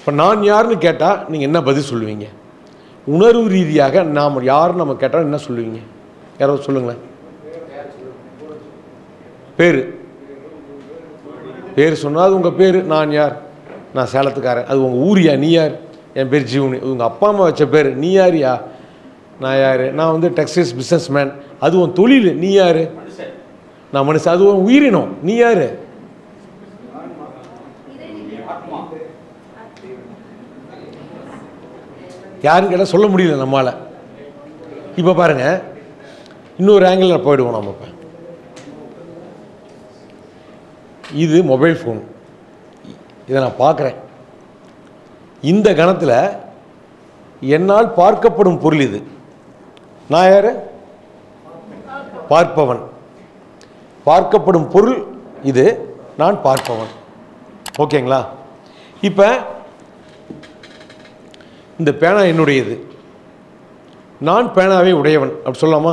இப்போ நான் யாருன்னு கேட்டால் நீங்கள் என்ன பதில் சொல்லுவீங்க உணர்வு ரீதியாக நாம் யாருன்னு நம்ம கேட்டால் என்ன சொல்லுவீங்க யாராவது சொல்லுங்களேன் பேர் பேர் சொன்னால் அது உங்கள் பேர் நான் யார் நான் சேலத்துக்காரன் அது உங்கள் ஊரியா நீ யார் என் பேர் ஜீவனி உங்கள் அப்பா அம்மா வச்ச பேர் நீ யாரியா நான் யார் நான் வந்து டெக்ஸ்டைல்ஸ் பிஸ்னஸ் மேன் அது உன் தொழில் நீ யார் நான் மனுஷன் அது உன் உயிரினம் நீ யார் யாருன்னு கேட்டால் சொல்ல முடியல நம்மால் இப்போ பாருங்கள் இன்னொரு ஆங்கிளில் போயிடுவோம் நம்ம இப்போ இது மொபைல் ஃபோன் இதை நான் பார்க்குறேன் இந்த கணத்தில் என்னால் பார்க்கப்படும் பொருள் இது நான் யார் பார்ப்பவன் பார்க்கப்படும் பொருள் இது நான் பார்ப்பவன் ஓகேங்களா இப்போ இந்த பேனா என்னுடையது நான் பேனாவே உடையவன் அப்படி சொல்லலாமா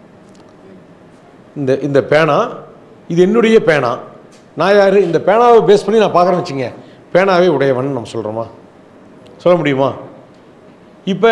இந்த இந்த பேனா இது என்னுடைய பேனா நான் யார் இந்த பேனாவை பேஸ் பண்ணி நான் பார்க்குறேன்னு வச்சுங்க பேனாவே உடையவன் நம்ம சொல்கிறோமா சொல்ல முடியுமா இப்போ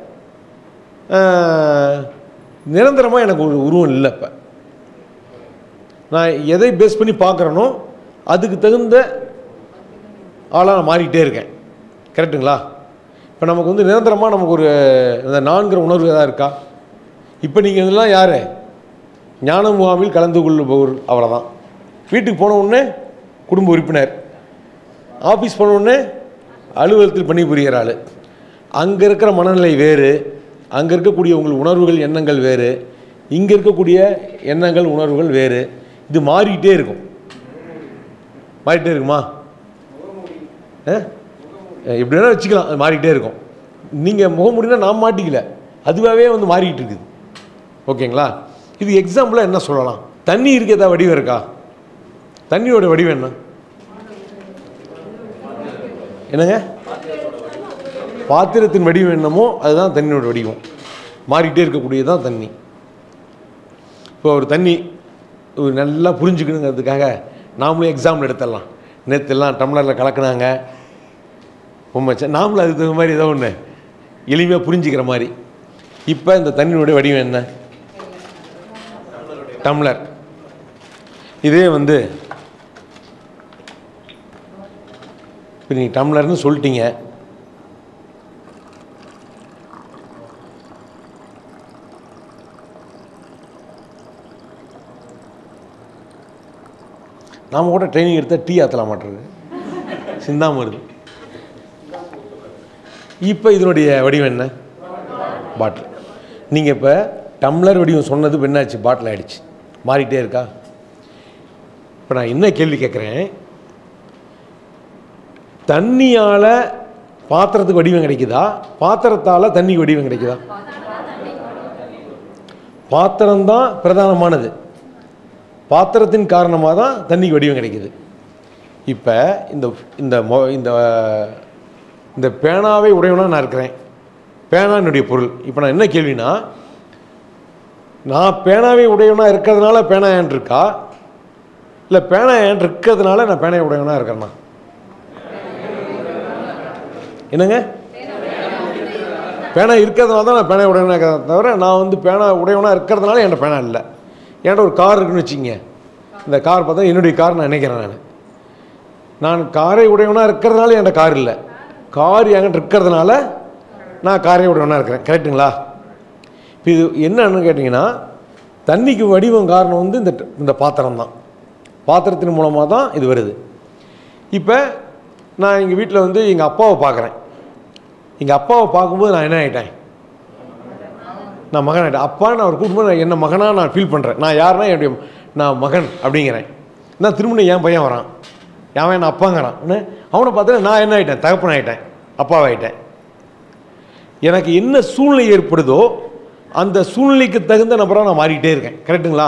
நிரந்தரமாக எனக்கு ஒரு உருவம் இல்லை இப்போ நான் எதை பேஸ் பண்ணி பார்க்குறேனோ அதுக்கு தகுந்த ஆளாக நான் மாறிக்கிட்டே இருக்கேன் கரெக்டுங்களா இப்போ நமக்கு வந்து நிரந்தரமாக நமக்கு ஒரு இந்த நான்கிற உணர்வு எதாவது இருக்கா இப்போ நீங்கள் இதெல்லாம் யார் ஞான முகாமில் கலந்து கொள்ளுபவர் அவ்வளோதான் வீட்டுக்கு போன உடனே குடும்ப உறுப்பினர் ஆஃபீஸ் போன உடனே அலுவலகத்தில் பணிபுரிகிற ஆள் அங்கே இருக்கிற மனநிலை வேறு அங்கே இருக்கக்கூடிய உங்கள் உணர்வுகள் எண்ணங்கள் வேறு இங்கே இருக்கக்கூடிய எண்ணங்கள் உணர்வுகள் வேறு இது மாறிக்கிட்டே இருக்கும் மாறிக்கிட்டே இருக்குமா ஆ? எப்படி வேணால் வச்சுக்கலாம் அது மாறிக்கிட்டே இருக்கும் நீங்கள் முகமுடினா நான் மாட்டிக்கல அதுவாகவே வந்து மாறிக்கிட்டு இருக்குது ஓகேங்களா இது எக்ஸாம்பிளாக என்ன சொல்லலாம் தண்ணி இருக்க ஏதாவது வடிவம் இருக்கா தண்ணியோட வடிவம் என்ன என்னங்க பாத்திரத்தின் வடிவம் என்னமோ அதுதான் தண்ணியோட வடிவம் மாறிக்கிட்டே இருக்கக்கூடியது தான் தண்ணி இப்போ ஒரு தண்ணி ஒரு நல்லா புரிஞ்சுக்கணுங்கிறதுக்காக நாமளும் எக்ஸாம்பிள் எடுத்துடலாம் நேற்றுலாம் டம்ளரில் கலக்குனாங்க உண்மைச்சா நாமளும் அதுக்கு தகுந்த மாதிரி ஏதோ ஒன்று எளிமையாக புரிஞ்சுக்கிற மாதிரி இப்போ இந்த தண்ணியோட வடிவம் என்ன டம்ளர் இதே வந்து இப்போ நீங்கள் டம்ளர்னு சொல்லிட்டீங்க நாம் கூட ட்ரைனிங் எடுத்தால் டீ ஆற்றலாம் மாட்டுறது சிந்தாம வருது இப்போ இதனுடைய வடிவம் என்ன பாட்டில் நீங்கள் இப்போ டம்ளர் வடிவம் சொன்னது இப்ப என்னாச்சு பாட்டில் ஆயிடுச்சு மாறிட்டே இருக்கா இப்போ நான் என்ன கேள்வி கேட்குறேன் தண்ணியால் பாத்திரத்துக்கு வடிவம் கிடைக்குதா பாத்திரத்தால் தண்ணிக்கு வடிவம் கிடைக்குதா பாத்திரம்தான் பிரதானமானது பாத்திரத்தின் காரணமாக தான் தண்ணிக்கு வடிவம் கிடைக்குது இப்போ இந்த இந்த மொ இந்த இந்த பேனாவை உடையவனா நான் இருக்கிறேன் பேனா என்னுடைய பொருள் இப்போ நான் என்ன கேள்வினா நான் பேனாவை உடையவனா இருக்கிறதுனால பேனா ஏன் இருக்கா இல்லை பேனா ஏன் இருக்கிறதுனால நான் பேனாவை உடையவனா இருக்கிறேன்னா என்னங்க பேனா இருக்கிறதுனால தான் நான் பேனா உடையவனா இருக்கிறத தவிர நான் வந்து பேனா உடையவனா இருக்கிறதுனால என்கிட்ட பேனா இல்லை என்கிட்ட ஒரு கார் இருக்குன்னு வச்சுங்க இந்த கார் பார்த்தா என்னுடைய கார் நான் நினைக்கிறேன் நான் நான் காரை உடையவனா இருக்கிறதுனால என்கிட்ட கார் இல்லை கார் என்கிட்ட இருக்கிறதுனால நான் காரை உடையவனா இருக்கிறேன் கரெக்டுங்களா இப்போ இது என்னன்னு கேட்டிங்கன்னா தண்ணிக்கு வடிவம் காரணம் வந்து இந்த இந்த பாத்திரம் தான் பாத்திரத்தின் மூலமாக தான் இது வருது இப்போ நான் எங்கள் வீட்டில் வந்து எங்கள் அப்பாவை பார்க்குறேன் எங்கள் அப்பாவை பார்க்கும்போது நான் என்ன ஆகிட்டேன் நான் மகன் ஆகிட்டேன் அப்பா நான் அவர் கூப்பிடும்போது நான் என்ன மகனாக நான் ஃபீல் பண்ணுறேன் நான் யாருன்னா என்னுடைய நான் மகன் அப்படிங்கிறேன் நான் திரும்ப என் பையன் வரான் அவன் என்ன அப்பாங்கிறான் என்ன? அவனை பார்த்தா நான் என்ன ஆகிட்டேன் தகப்பன் ஆகிட்டேன் அப்பாவாயிட்டேன் எனக்கு என்ன சூழ்நிலை ஏற்படுதோ அந்த சூழ்நிலைக்கு தகுந்த நபராக நான் மாறிக்கிட்டே இருக்கேன் கரெக்டுங்களா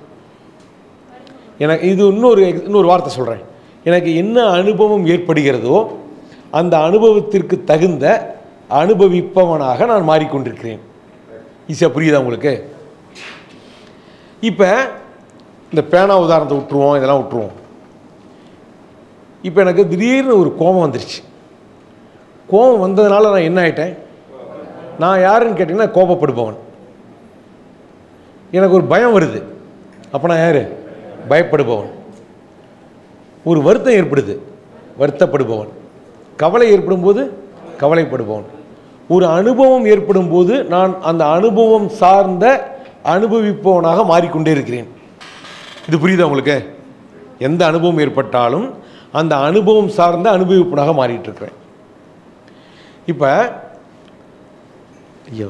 எனக்கு இது இன்னொரு இன்னொரு வார்த்தை சொல்கிறேன் எனக்கு என்ன அனுபவம் ஏற்படுகிறதோ அந்த அனுபவத்திற்கு தகுந்த அனுபவிப்பவனாக நான் மாறிக்கொண்டிருக்கிறேன் ஈஸியாக புரியுதா உங்களுக்கு இப்போ இந்த பேனா உதாரணத்தை விட்டுருவோம் இதெல்லாம் விட்டுருவோம் இப்போ எனக்கு திடீர்னு ஒரு கோபம் வந்துருச்சு கோபம் வந்ததுனால நான் என்ன ஆயிட்டேன் நான் யாருன்னு கேட்டிங்கன்னா கோபப்படுபவன் எனக்கு ஒரு பயம் வருது அப்போ நான் யார் பயப்படுபவன் ஒரு வருத்தம் ஏற்படுது வருத்தப்படுபவன் கவலை ஏற்படும் போது கவலைப்படுபவன் ஒரு அனுபவம் ஏற்படும் போது நான் அந்த அனுபவம் சார்ந்த அனுபவிப்பவனாக மாறிக்கொண்டே இருக்கிறேன் இது புரியுதா உங்களுக்கு எந்த அனுபவம் ஏற்பட்டாலும் அந்த அனுபவம் சார்ந்த அனுபவிப்பனாக மாறிட்டு இருக்கிறேன் இப்போ ஐயோ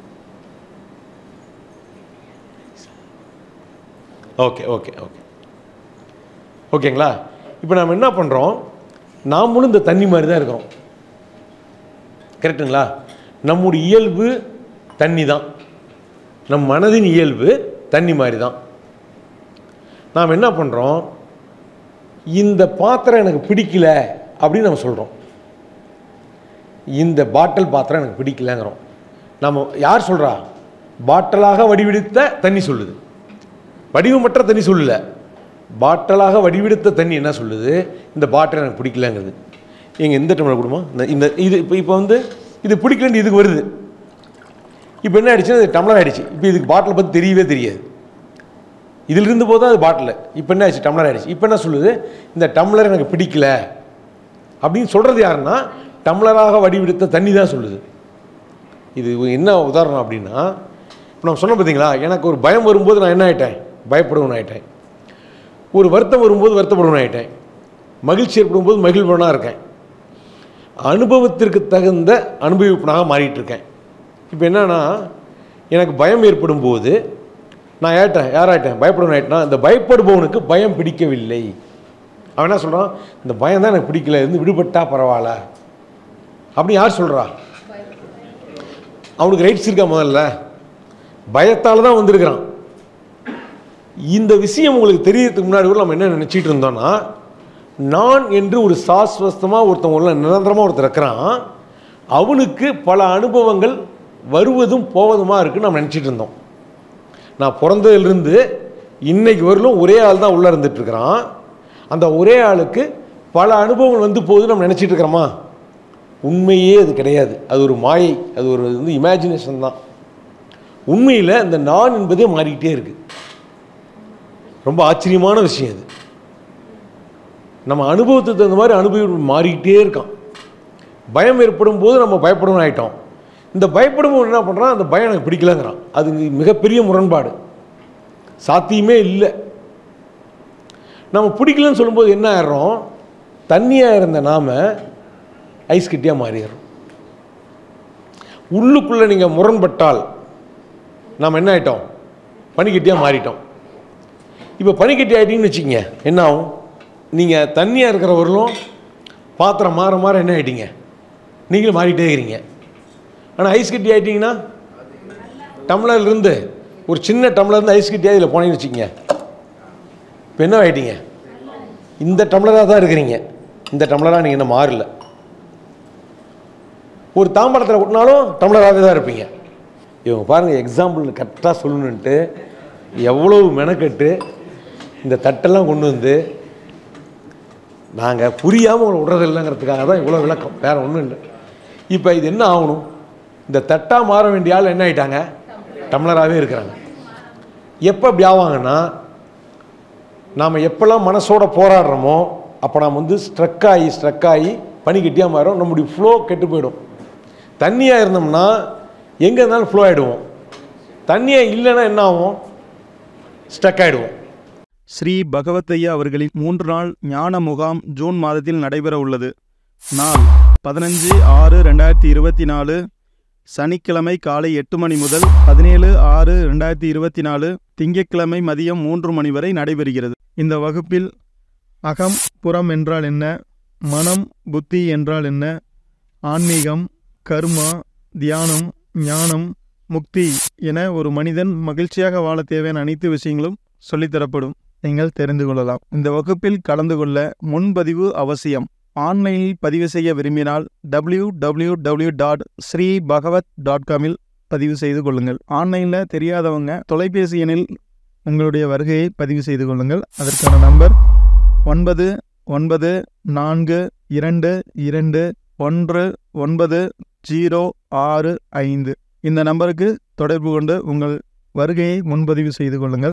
ஓகே ஓகே ஓகே ஓகேங்களா இப்போ நாம் என்ன பண்ணுறோம் நாமளும் இந்த தண்ணி மாதிரி தான் இருக்கிறோம் கரெக்டுங்களா நம்முடைய இயல்பு தண்ணி தான் நம் மனதின் இயல்பு தண்ணி மாதிரி தான் நாம் என்ன பண்ணுறோம் இந்த பாத்திரம் எனக்கு பிடிக்கல அப்படின்னு நம்ம சொல்கிறோம் இந்த பாட்டில் பாத்திரம் எனக்கு பிடிக்கலங்கிறோம் நம்ம யார் சொல்கிறா பாட்டலாக வடிவெடுத்த தண்ணி சொல்லுது வடிவமற்ற தண்ணி சொல்லல பாட்டலாக வடிவெடுத்த தண்ணி என்ன சொல்லுது இந்த பாட்டில் எனக்கு பிடிக்கலங்கிறது எங்க எந்த டம்ளர் கொடுமா இந்த இந்த இது இப்போ இப்போ வந்து இது பிடிக்கலன்னு இதுக்கு வருது இப்போ என்ன ஆயிடுச்சுன்னா இது டம்ளர் ஆயிடுச்சு இப்போ இதுக்கு பாட்டிலை பற்றி தெரியவே தெரியாது இதில் இருந்து போது அது பாட்டில் இப்போ என்ன ஆயிடுச்சு டம்ளர் ஆயிடுச்சு இப்போ என்ன சொல்லுது இந்த டம்ளர் எனக்கு பிடிக்கல அப்படின்னு சொல்கிறது யாருன்னா டம்ளராக வடிவெடுத்த தண்ணி தான் சொல்லுது இது என்ன உதாரணம் அப்படின்னா இப்போ நான் சொன்னேன் பார்த்தீங்களா எனக்கு ஒரு பயம் வரும்போது நான் என்ன ஆயிட்டேன் பயப்படுவன் ஆயிட்டேன் ஒரு வருத்தம் வரும்போது வருத்தப்படுவன் ஆயிட்டேன் மகிழ்ச்சி ஏற்படும் போது மகிழ்வனாக இருக்கேன் அனுபவத்திற்கு தகுந்த அனுபவிப்பனாக மாறிட்டு இருக்கேன் இப்போ என்னன்னா எனக்கு பயம் ஏற்படும் போது நான் ஏட்டேன் யாராயிட்டேன் பயப்படுவன் ஆயிட்டேன்னா இந்த பயப்படுபவனுக்கு பயம் பிடிக்கவில்லை அவன் என்ன சொல்கிறான் இந்த பயம் தான் எனக்கு பிடிக்கல இருந்து விடுபட்டா பரவாயில்ல அப்படி யார் சொல்கிறா அவனுக்கு ரைட்ஸ் இருக்கா முதல்ல பயத்தால் தான் வந்திருக்கிறான் இந்த விஷயம் உங்களுக்கு தெரியறதுக்கு முன்னாடி கூட நம்ம என்ன நினச்சிட்டு இருந்தோம்னா நான் என்று ஒரு சாஸ்வஸ்தமாக ஒருத்தன் உள்ள நிரந்தரமாக ஒருத்தர் இருக்கிறான் அவனுக்கு பல அனுபவங்கள் வருவதும் போவதுமா இருக்குன்னு நம்ம நினச்சிட்டு இருந்தோம் நான் பிறந்ததிலிருந்து இன்னைக்கு வரலும் ஒரே ஆள் தான் உள்ளே இருந்துட்டு இருக்கிறான் அந்த ஒரே ஆளுக்கு பல அனுபவங்கள் வந்து போகுது நம்ம நினச்சிட்டு இருக்கிறோமா உண்மையே அது கிடையாது அது ஒரு மாயை அது ஒரு வந்து இமேஜினேஷன் தான் உண்மையில் இந்த நான் என்பதே மாறிக்கிட்டே இருக்கு ரொம்ப ஆச்சரியமான விஷயம் அது நம்ம அனுபவத்துக்கு தகுந்த மாதிரி அனுபவம் மாறிக்கிட்டே இருக்கான் பயம் ஏற்படும் போது நம்ம பயப்படணும் ஆயிட்டோம் இந்த பயப்படும் போது என்ன பண்ணுறான் அந்த பயம் எனக்கு பிடிக்கலங்கிறான் அது மிகப்பெரிய முரண்பாடு சாத்தியமே இல்லை நம்ம பிடிக்கலன்னு சொல்லும்போது என்ன ஆயிடுறோம் தண்ணியாக இருந்த நாம ஐஸ் கட்டியாக மாறிடுறோம் உள்ளுக்குள்ளே நீங்கள் முரண்பட்டால் நாம் என்ன ஆயிட்டோம் பனிக்கட்டியாக மாறிட்டோம் இப்போ பனிக்கட்டி ஆகிட்டீங்கன்னு வச்சுக்கங்க என்ன ஆகும் நீங்கள் தண்ணியாக இருக்கிறவர்களும் பாத்திரம் மாற மாற என்ன ஆகிட்டீங்க நீங்களும் மாறிட்டே இருக்கிறீங்க ஆனால் ஐஸ் கட்டி ஆகிட்டீங்கன்னா டம்ளர்லேருந்து ஒரு சின்ன டம்ளர்லேருந்து ஐஸ் கட்டியாக இதில் போனீங்கன்னு வச்சுக்கங்க இப்போ என்ன ஆகிட்டீங்க இந்த டம்ளராக தான் இருக்கிறீங்க இந்த டம்ளராக நீங்கள் இன்னும் மாறல ஒரு தாம்பரத்தில் கொட்டினாலும் டம்ளராகவே தான் இருப்பீங்க இவங்க பாருங்கள் எக்ஸாம்பிள் கரெக்டாக சொல்லணுன்ட்டு எவ்வளவு மெனக்கெட்டு இந்த தட்டெல்லாம் கொண்டு வந்து நாங்கள் புரியாமல் உங்களை விடுறது இல்லைங்கிறதுக்காக தான் இவ்வளோ விளக்கம் வேறு ஒன்றும் இல்லை இப்போ இது என்ன ஆகணும் இந்த தட்டாக மாற வேண்டிய ஆள் என்ன ஆயிட்டாங்க டம்ளராகவே இருக்கிறாங்க எப்போ இப்படி ஆவாங்கன்னா நாம் எப்போல்லாம் மனசோட போராடுறோமோ அப்போ நாம் வந்து ஸ்ட்ரக் ஆகி ஸ்ட்ரக் ஆகி பனிக்கட்டியாக மாறும் நம்முடைய ஃப்ளோ கெட்டு போயிடும் தண்ணியாக இருந்தோம்னா எங்கே இருந்தாலும் ஃப்ளோ ஆகிடுவோம் தண்ணியாக இல்லைன்னா என்ன ஆகும் ஸ்ட்ரக் ஆகிடுவோம் ஸ்ரீ பகவத்தையா அவர்களின் மூன்று நாள் ஞான முகாம் ஜூன் மாதத்தில் நடைபெற உள்ளது நாள் பதினஞ்சு ஆறு ரெண்டாயிரத்தி இருபத்தி நாலு சனிக்கிழமை காலை எட்டு மணி முதல் பதினேழு ஆறு ரெண்டாயிரத்தி இருபத்தி நாலு திங்கட்கிழமை மதியம் மூன்று மணி வரை நடைபெறுகிறது இந்த வகுப்பில் அகம் புறம் என்றால் என்ன மனம் புத்தி என்றால் என்ன ஆன்மீகம் கர்மா தியானம் ஞானம் முக்தி என ஒரு மனிதன் மகிழ்ச்சியாக வாழ தேவையான அனைத்து விஷயங்களும் சொல்லித்தரப்படும் நீங்கள் தெரிந்து கொள்ளலாம் இந்த வகுப்பில் கலந்து கொள்ள முன்பதிவு அவசியம் ஆன்லைனில் பதிவு செய்ய விரும்பினால் W W W dot Sri Bhagavath dot காமில் பதிவு செய்து கொள்ளுங்கள் ஆன்லைனில் தெரியாதவங்க தொலைபேசி எண்ணில் உங்களுடைய வருகையை பதிவு செய்து கொள்ளுங்கள் அதற்கான நம்பர் ஒன்பது ஒன்பது நான்கு இரண்டு இரண்டு ஒன்று ஒன்பது ஜீரோ ஆறு ஐந்து இந்த நம்பருக்கு தொடர்பு கொண்டு உங்கள் வருகையை முன்பதிவு செய்து கொள்ளுங்கள்